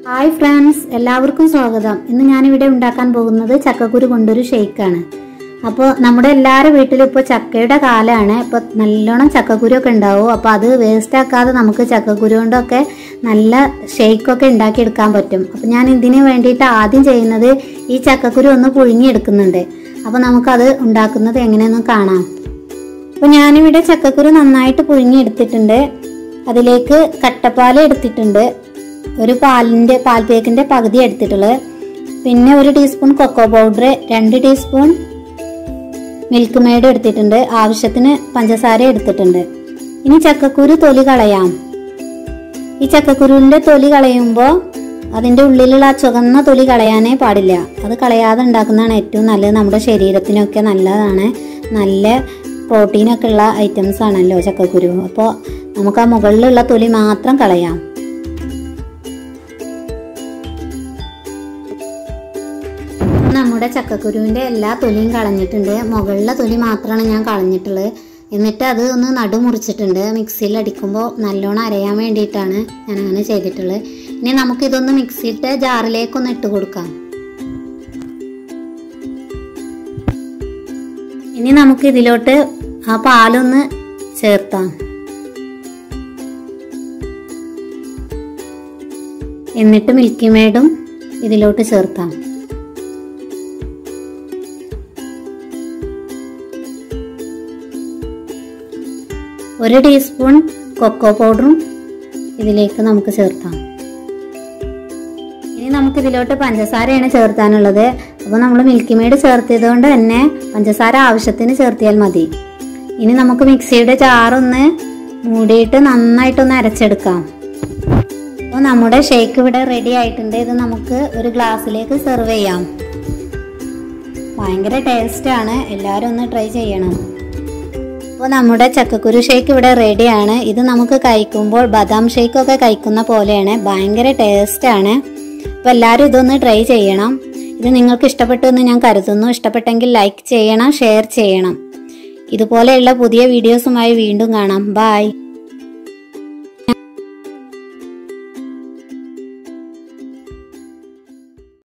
hi friends എല്ലാവർക്കും സ്വാഗതം ഇന്ന് ഞാനിവിടെ ഉണ്ടാക്കാൻ പോകുന്നത് ചക്കക്കുരു കൊണ്ടൊരു ഷെയ്ക്കാണ് അപ്പോൾ നമ്മുടെ എല്ലാവരുടെ വീട്ടിലും ഇപ്പോൾ ചക്കയുടെ കാലമാണ് ഇപ്പോൾ നല്ലോണം ചക്കക്കുരു ഒക്കെ ഉണ്ടാവും അപ്പോൾ അത് വേസ്റ്റ് ആക്കാതെ നമുക്ക് ചക്കക്കുരു കൊണ്ടൊക്കെ നല്ല ഷെയ്ക്കൊക്കെ ഉണ്ടാക്കിയെടുക്കാൻ പറ്റും അപ്പോൾ ഞാൻ ഇതിന് വേണ്ടിയിട്ട് ആദ്യം ചെയ്യുന്നത് ഈ ചക്കക്കുരു ഒന്ന് പുഴുങ്ങിയെടുക്കുന്നുണ്ട് അപ്പോൾ നമുക്കത് ഉണ്ടാക്കുന്നത് എങ്ങനെയെന്ന് കാണാം അപ്പോൾ ഞാനിവിടെ ചക്കക്കുരു നന്നായിട്ട് പുഴുങ്ങിയെടുത്തിട്ടുണ്ട് അതിലേക്ക് കട്ടപ്പാൽ എടുത്തിട്ടുണ്ട് ഒരു പാലിൻ്റെ പാൽ പേക്കിൻ്റെ പകുതി എടുത്തിട്ടുള്ളത് പിന്നെ ഒരു ടീസ്പൂൺ കൊക്കോ പൗഡർ രണ്ട് ടീസ്പൂൺ മിൽക്ക് മെയ്ഡ് എടുത്തിട്ടുണ്ട് ആവശ്യത്തിന് പഞ്ചസാര എടുത്തിട്ടുണ്ട് ഇനി ചക്കക്കുരു തൊലി കളയാം ഈ ചക്കക്കുരുവിൻ്റെ തൊലി കളയുമ്പോൾ അതിൻ്റെ ഉള്ളിലുള്ള ആ ചുവന്ന തൊലി കളയാനേ പാടില്ല അത് കളയാതെ ഉണ്ടാക്കുന്നതാണ് ഏറ്റവും നല്ലത് നമ്മുടെ ശരീരത്തിനൊക്കെ നല്ലതാണ് നല്ല പ്രോട്ടീനൊക്കെ ഉള്ള ഐറ്റംസ് ആണല്ലോ ചക്കക്കുരു അപ്പോൾ നമുക്ക് ആ മുകളിലുള്ള തൊലി മാത്രം കളയാം നമ്മുടെ ചക്കക്കുരുവിൻ്റെ എല്ലാ തൊലിയും കളഞ്ഞിട്ടുണ്ട് മുകളിലെ തൊലി മാത്രമാണ് ഞാൻ കളഞ്ഞിട്ടുള്ളത് എന്നിട്ട് അത് ഒന്ന് നടു മുറിച്ചിട്ടുണ്ട് മിക്സിയിൽ അടിക്കുമ്പോൾ നല്ലോണം അരയാൻ വേണ്ടിയിട്ടാണ് ഞാൻ അങ്ങനെ ചെയ്തിട്ടുള്ളത് ഇനി നമുക്കിതൊന്ന് മിക്സിയിട്ട് ജാറിലേക്കൊന്ന് ഇട്ട് കൊടുക്കാം ഇനി നമുക്ക് ഇതിലോട്ട് ആ പാലൊന്ന് ചേർത്താം എന്നിട്ട് മിൽക്കി മേഡും ഇതിലോട്ട് ചേർത്താം ഒരു ടീസ്പൂൺ കൊക്കോ പൗഡറും ഇതിലേക്ക് നമുക്ക് ചേർത്താം ഇനി നമുക്ക് ഇതിലോട്ട് പഞ്ചസാരയാണ് ചേർത്താനുള്ളത് അപ്പോൾ നമ്മൾ മിൽക്കി മെയ്ഡ് ചേർത്തത് കൊണ്ട് തന്നെ പഞ്ചസാര ആവശ്യത്തിന് ചേർത്തിയാൽ മതി ഇനി നമുക്ക് മിക്സിയുടെ ജാറൊന്ന് മൂടിയിട്ട് നന്നായിട്ടൊന്ന് അരച്ചെടുക്കാം അപ്പോൾ നമ്മുടെ ഷേക്ക് ഇവിടെ റെഡി ആയിട്ടുണ്ട് ഇത് നമുക്ക് ഒരു ഗ്ലാസ്സിലേക്ക് സെർവ് ചെയ്യാം ഭയങ്കര ടേസ്റ്റാണ് എല്ലാവരും ഒന്ന് ട്രൈ ചെയ്യണം അപ്പോൾ നമ്മുടെ ചക്കക്കുരു ഷേക്ക് ഇവിടെ റെഡിയാണ് ഇത് നമുക്ക് കഴിക്കുമ്പോൾ ബദാം ഷേക്കൊക്കെ കഴിക്കുന്ന പോലെയാണ് ഭയങ്കര ടേസ്റ്റാണ് അപ്പോൾ എല്ലാവരും ഇതൊന്ന് ട്രൈ ചെയ്യണം ഇത് നിങ്ങൾക്ക് ഇഷ്ടപ്പെട്ടു എന്ന് ഞാൻ കരുതുന്നു ഇഷ്ടപ്പെട്ടെങ്കിൽ ലൈക്ക് ചെയ്യണം ഷെയർ ചെയ്യണം ഇതുപോലെയുള്ള പുതിയ വീഡിയോസുമായി വീണ്ടും കാണാം ബായ്